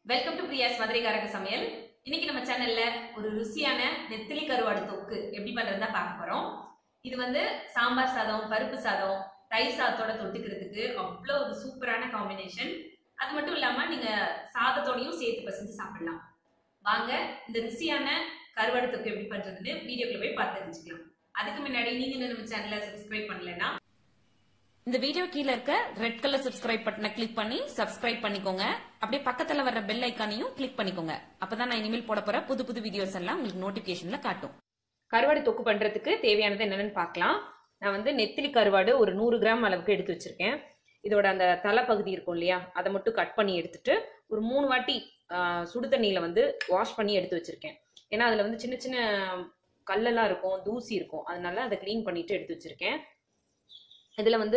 welcome to பிரியாஸ் மதுரை காரக சமையல் இன்னைக்கு நம்ம சேனல்ல ஒரு ருசியான நெத்திலி கருவாடு தொக்கு எப்படி பண்றதுன்னு தான் பார்க்க போறோம் இது வந்து சாம்பார் சாதம் பருப்பு சாதம் தயிர் சாதத்தோட தொட்டுக்கிறதுக்கு அவ்வளோ ஒரு சூப்பரான காம்பினேஷன் அது மட்டும் இல்லாம நீங்க சாதத்தோடையும் சேர்த்து பசஞ்சு சாப்பிடலாம் வாங்க இந்த ருசியான கருவாடு தொக்கு எப்படி பண்றதுன்னு வீடியோக்குள்ள போய் பார்த்து தெரிஞ்சுக்கலாம் அதுக்கு முன்னாடி நீங்க இன்னும் நம்ம சேனலை சப்ஸ்கிரைப் பண்ணலைன்னா இந்த வீடியோ கீழ இருக்க ரெட் கலர் சப்ஸ்கிரைப் பட்டனை கிளிக் பண்ணி சப்ஸ்கிரைப் பண்ணிக்கோங்க அப்படியே பக்கத்துல வர்ற பெல் ஐக்கானையும் கிளிக் பண்ணிக்கோங்க அப்பதான் நான் இனிமேல் போட போற புது புது வீடியோஸ் எல்லாம் உங்களுக்கு நோட்டிபிகேஷன்ல காட்டும் கருவாடு தொக்கு பண்றதுக்கு தேவையானது என்னென்னு பார்க்கலாம் நான் வந்து நெத்திலி கருவாடு ஒரு நூறு கிராம் அளவுக்கு எடுத்து வச்சிருக்கேன் இதோட அந்த தலைப்பகுதி இருக்கும் இல்லையா அதை மட்டும் கட் பண்ணி எடுத்துட்டு ஒரு மூணு வாட்டி ஆஹ், சுடு தண்ணியில வந்து வாஷ் பண்ணி எடுத்து வச்சிருக்கேன் ஏன்னா அதுல வந்து சின்ன சின்ன கல்லெல்லாம் இருக்கும் தூசி இருக்கும் அதனால அதை க்ளீன் பண்ணிட்டு எடுத்து வச்சிருக்கேன் இதுல வந்து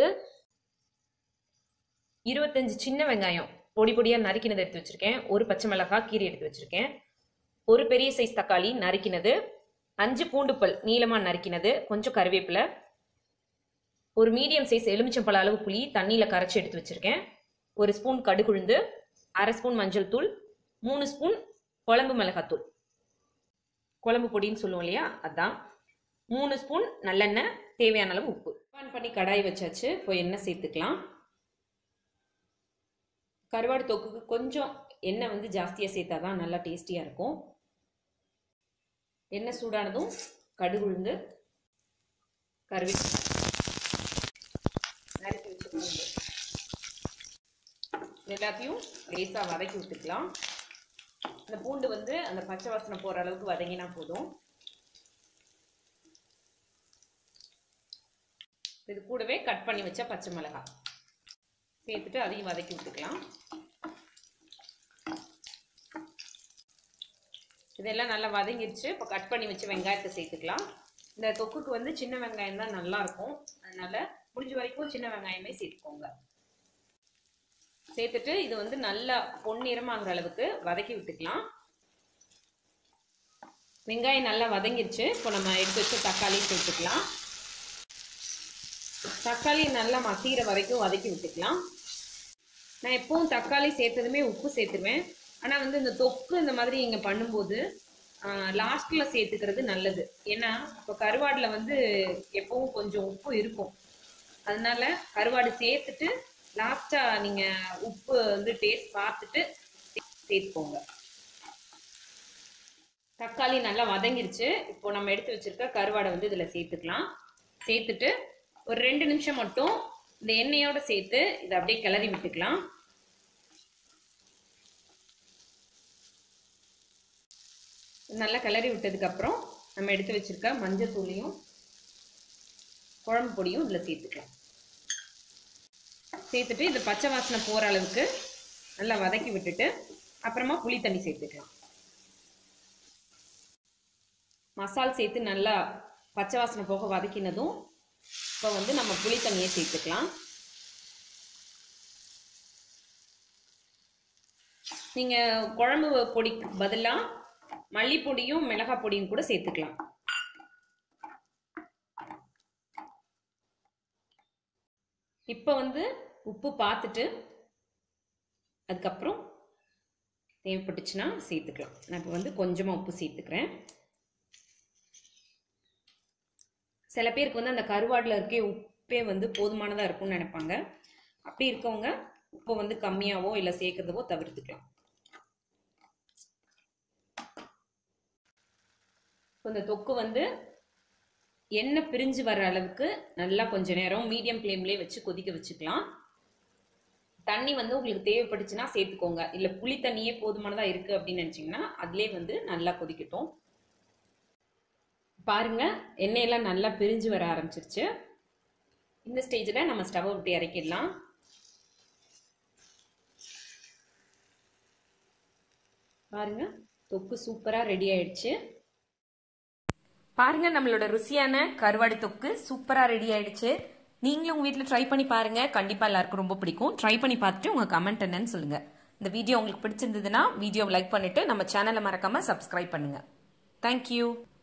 இருபத்தஞ்சு சின்ன வெங்காயம் பொடி பொடியா நறுக்கினது எடுத்து வச்சிருக்கேன் ஒரு பச்சை மிளகாய் கீரி எடுத்து வச்சிருக்கேன் ஒரு பெரிய சைஸ் தக்காளி நறுக்கினது அஞ்சு பூண்டுப்பல் நீளமாக நறுக்கினது கொஞ்சம் கருவேப்பிலை ஒரு மீடியம் சைஸ் எலுமிச்சம்பழ அளவு புளி தண்ணியில் கரைச்சி எடுத்து வச்சுருக்கேன் ஒரு ஸ்பூன் கடுகுழுந்து அரை ஸ்பூன் மஞ்சள் தூள் மூணு ஸ்பூன் குழம்பு மிளகாத்தூள் குழம்பு பொடின்னு சொல்லுவோம் இல்லையா அதான் மூணு ஸ்பூன் நல்லெண்ணெய் தேவையான அளவு உப்பு ஆன் பண்ணி கடாய் வச்சாச்சு இப்போ எண்ணெய் சேர்த்துக்கலாம் கருவாடு தொக்குக்கு கொஞ்சம் எண்ணெய் வந்து ஜாஸ்தியாக சேர்த்தா தான் நல்லா டேஸ்டியாக இருக்கும் எண்ணெய் சூடானதும் கடுகு உளுந்து கருவேப்பிலை நறுக்கி வச்ச பூண்டு இது எல்லாத்தையும் லேசாக வதக்கி விட்டுக்கலாம் அந்த பூண்டு வந்து அந்த பச்சை வாசனை போகிற அளவுக்கு வதங்கினா போதும் இது கூடவே கட் பண்ணி வச்ச பச்சை மிளகாய் சேர்த்துட்டு அதையும் வதக்கி விட்டுக்கலாம் இதெல்லாம் நல்லா வதங்கிருச்சு இப்போ கட் பண்ணி வச்ச வெங்காயத்தை சேர்த்துக்கலாம் இந்த தொக்குக்கு வந்து சின்ன வெங்காயம் தான் நல்லா இருக்கும் அதனால முடிஞ்ச வரைக்கும் சின்ன வெங்காயமே சேர்த்துக்கோங்க சேர்த்துட்டு இது வந்து நல்லா பொன்னிறமாகிற அளவுக்கு வதக்கி விட்டுக்கலாம் வெங்காயம் நல்லா வதங்கிருச்சு இப்போ நம்ம எடுத்து வச்ச தக்காளி சேர்த்துக்கலாம் தக்காளி நல்லா மசிகிற வரைக்கும் வதக்கி விட்டுக்கலாம் நான் எப்பவும் தக்காளி சேர்த்ததுமே உப்பு சேர்த்துருவேன் ஆனால் வந்து இந்த தொக்கு இந்த மாதிரி நீங்கள் பண்ணும்போது லாஸ்ட்டில் சேர்த்துக்கிறது நல்லது ஏன்னா இப்போ கருவாடில் வந்து எப்பவும் கொஞ்சம் உப்பு இருக்கும் அதனால கருவாடு சேர்த்துட்டு லாஸ்ட்டாக நீங்கள் உப்பு வந்து டேஸ்ட் பார்த்துட்டு சேர்த்துக்கோங்க தக்காளி நல்லா வதங்கிருச்சு இப்போ நம்ம எடுத்து வச்சிருக்க கருவாடை வந்து இதில் சேர்த்துக்கலாம் சேர்த்துட்டு ஒரு ரெண்டு நிமிஷம் மட்டும் இந்த எண்ணெயோட சேர்த்து இதை அப்படியே கிளறி விட்டுக்கலாம் நல்லா கிளறி விட்டதுக்கப்புறம் நம்ம எடுத்து வச்சிருக்க மஞ்சள் தூளையும் குழம்பு பொடியும் இதில் சேர்த்துக்கலாம் சேர்த்துட்டு இது பச்சை வாசனை போகிற அளவுக்கு நல்லா வதக்கி விட்டுட்டு அப்புறமா புளி தண்ணி சேர்த்துக்கலாம் மசால் சேர்த்து நல்லா பச்சை வாசனை போக வதக்கினதும் இப்போ வந்து நம்ம புளி தண்ணியை சேர்த்துக்கலாம் நீங்கள் குழம்பு பொடிக்கு பதிலாக மல்லிப்பொடியும் மிளகாய் பொடியும் கூட சேர்த்துக்கலாம் இப்போ வந்து உப்பு பார்த்துட்டு அதுக்கப்புறம் தேவைப்பட்டுச்சுன்னா சேர்த்துக்கலாம் நான் இப்போ வந்து கொஞ்சமாக உப்பு சேர்த்துக்கிறேன் சில பேருக்கு வந்து அந்த கருவாடில் இருக்கே உப்பே வந்து போதுமானதாக இருக்கும்னு நினைப்பாங்க அப்படி இருக்கவங்க உப்பை வந்து கம்மியாவோ இல்லை சேர்க்கறதவோ தவிர்த்துக்கலாம் இப்போ இந்த தொக்கு வந்து எண்ணெய் பிரிஞ்சு வர அளவுக்கு நல்லா கொஞ்ச நேரம் மீடியம் ஃப்ளேம்லேயே வச்சு கொதிக்க வச்சுக்கலாம் தண்ணி வந்து உங்களுக்கு தேவைப்பட்டுச்சுன்னா சேர்த்துக்கோங்க இல்லை புளி தண்ணியே போதுமானதாக இருக்குது அப்படின்னு நினச்சிங்கன்னா அதுலேயே வந்து நல்லா கொதிக்கட்டும் பாருங்க எண்ணெயெல்லாம் நல்லா பிரிஞ்சு வர ஆரம்பிச்சிருச்சு இந்த ஸ்டேஜில் நம்ம ஸ்டவ் விட்டு இறக்கிடலாம் பாருங்க தொக்கு சூப்பராக ரெடி ஆயிடுச்சு பாருங்க நம்மளோட ருசியான கருவாடு தொக்கு சூப்பரா ரெடி ஆயிடுச்சு நீங்களும் உங்க வீட்ல ட்ரை பண்ணி பாருங்க கண்டிப்பா எல்லாருக்கும் ரொம்ப பிடிக்கும் ட்ரை பண்ணி பார்த்துட்டு உங்க கமெண்ட் என்னன்னு சொல்லுங்க இந்த வீடியோ உங்களுக்கு பிடிச்சிருந்ததுன்னா வீடியோவை லைக் பண்ணிட்டு நம்ம சேனலை மறக்காம சப்ஸ்கிரைப் பண்ணுங்க தேங்க்யூ